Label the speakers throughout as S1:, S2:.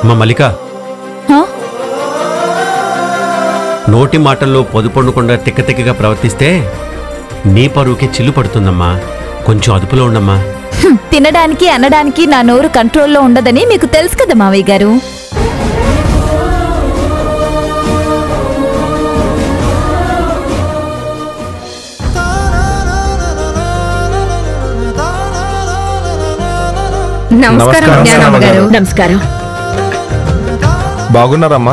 S1: అమ్మ మల్లిక
S2: హా?
S1: నోటి మాటల్లో పొదుపొండకుండా తిక్కతిక్కగా ప్రవర్తిస్తే నీ పరువుకి చిల్లు పడుతుందమ్మా కొంచెం అదుపులో ఉండమ్మా
S2: హ్మ్, తినడానికి అనడానికి నా నోరు కంట్రోల్లో ఉండదని మీకు తెలుసు కదా మావయ్య గారు
S3: నమస్కారం
S4: నమస్కారం,
S3: జ్ఞానమ్మ గారు
S4: జ్ఞానమ్మ
S3: నమస్కారం
S4: బాగున్నారమ్మా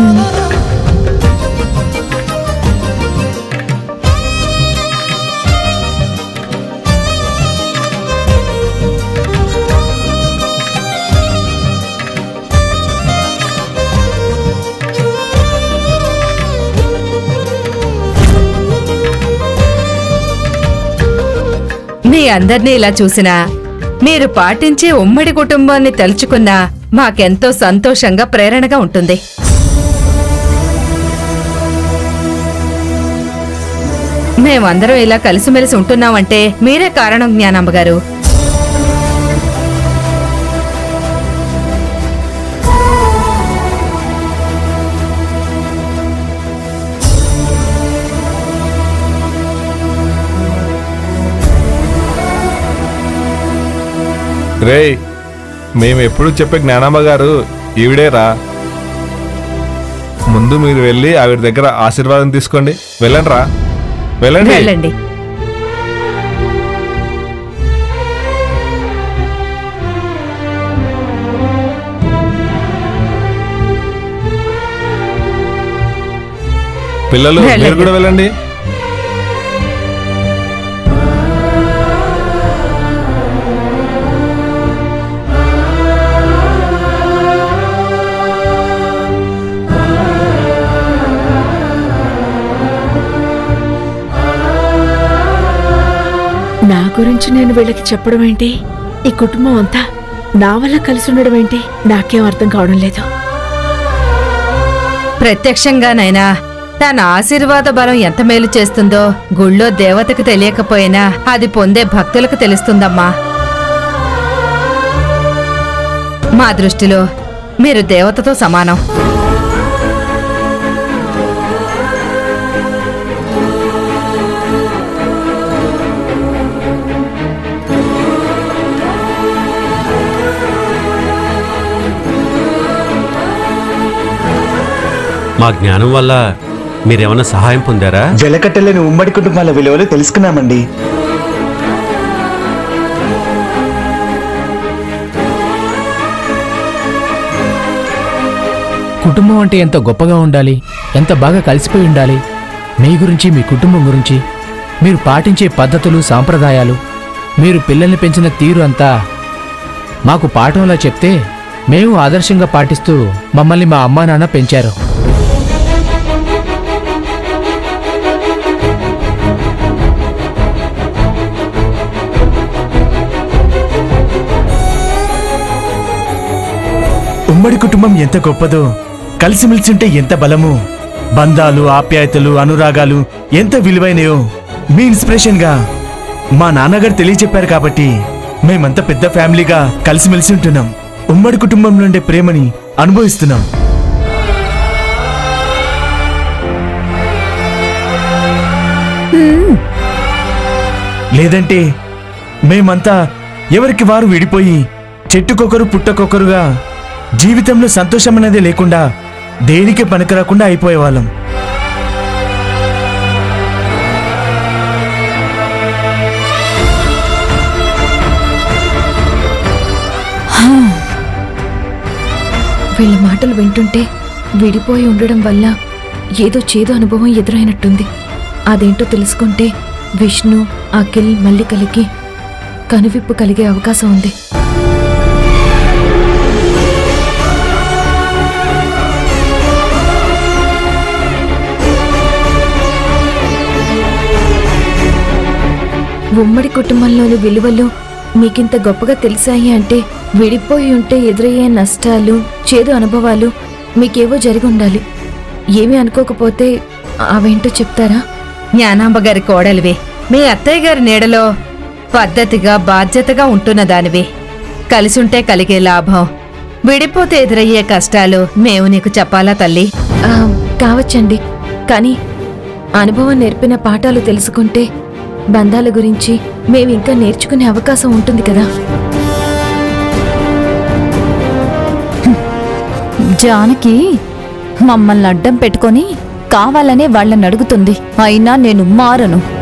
S3: మీ అందర్నీ ఇలా చూసినా మీరు పాటించే ఉమ్మడి కుటుంబాన్ని తలుచుకున్నా మాకెంతో సంతోషంగా ప్రేరణగా ఉంటుంది మేమందరం ఇలా కలిసిమెలిసి ఉంటున్నామంటే మీరే కారణం జ్ఞానమ్మ గారు
S4: రేయ్ మేము ఎప్పుడు చెప్పే జ్ఞానమ్మ గారు ఈవిడేరా ముందు మీరు వెళ్ళి ఆవిడ దగ్గర ఆశీర్వాదం తీసుకోండి వెళ్ళండి రా వెళ్ళండి
S3: వెళ్ళండి
S4: పిల్లలు మీరు
S3: వెళ్ళండి.
S4: కూడా వెళ్ళండి
S5: నా గురించి నేను వీళ్ళకి చెప్పడం ఏంటి ఈ కుటుంబం అంతా నా వల్ల కలిసి ఉండడం ఏంటి నాకేం అర్థం కావడం లేదు
S3: ప్రత్యక్షంగానైనా తన ఆశీర్వాద బలం ఎంత మేలు చేస్తుందో గుళ్ళో దేవతకు తెలియకపోయినా అది పొందే భక్తులకు తెలుస్తుందమ్మా మా దృష్టిలో మీరు దేవతతో సమానం
S1: మా జ్ఞానం వల్ల మీరేమన్నా సహాయం పొందారా
S6: వెలకట్టలేని ఉమ్మడి కుటుంబాల విలువలు తెలుసుకున్నామండి
S7: కుటుంబం అంటే ఎంత గొప్పగా ఉండాలి ఎంత బాగా కలిసిపోయి ఉండాలి మీ గురించి మీ కుటుంబం గురించి మీరు పాటించే పద్ధతులు సాంప్రదాయాలు మీరు పిల్లల్ని పెంచిన తీరు అంతా మాకు పాఠంలా చెప్తే మేము ఆదర్శంగా పాటిస్తూ మమ్మల్ని మా అమ్మా నాన్న పెంచారు
S6: ఉమ్మడి కుటుంబం ఎంత గొప్పదో కలిసిమెలిసి ఉంటే ఎంత బలము బంధాలు ఆప్యాయతలు అనురాగాలు ఎంత విలువైనయో మీ ఇన్స్పిరేషన్ గా మా నాన్నగారు తెలియచెప్పారు కాబట్టి మేమంతా పెద్ద ఫ్యామిలీగా కలిసిమెలిసి ఉంటున్నాం ఉమ్మడి కుటుంబంలో ఉండే ప్రేమని అనుభవిస్తున్నాం లేదంటే మేమంతా ఎవరికి వారు విడిపోయి చెట్టుకొకరు పుట్టకొకరుగా జీవితంలో సంతోషం అనేది లేకుండా దేనికి పనికిరాకుండా అయిపోయేవాళ్ళం
S5: వీళ్ళ మాటలు వింటుంటే విడిపోయి ఉండడం వల్ల ఏదో చేదు అనుభవం ఎదురైనట్టుంది అదేంటో తెలుసుకుంటే విష్ణు అఖిల్ మల్లికలకి కనువిప్పు కలిగే అవకాశం ఉంది ఉమ్మడి కుటుంబంలోని విలువలు మీకింత గొప్పగా తెలిసాయి అంటే విడిపోయి ఉంటే ఎదురయ్యే నష్టాలు చేదు అనుభవాలు మీకేవో జరిగి ఉండాలి ఏమీ అనుకోకపోతే అవేంటో చెప్తారా
S3: జ్ఞానాంబ గారి కోడలివి మీ అత్తయ్య గారి నీడలో పద్ధతిగా బాధ్యతగా ఉంటున్న దానివి కలిసుంటే కలిగే లాభం విడిపోతే ఎదురయ్యే కష్టాలు మేము నీకు చెప్పాలా తల్లి
S5: ఆ, కావచ్చండి కానీ అనుభవం నేర్పిన పాఠాలు తెలుసుకుంటే బంధాల గురించి మేము ఇంకా నేర్చుకునే అవకాశం ఉంటుంది కదా
S2: జానకి మమ్మల్ని అడ్డం పెట్టుకొని కావాలనే వాళ్ళని అడుగుతుంది అయినా నేను మారను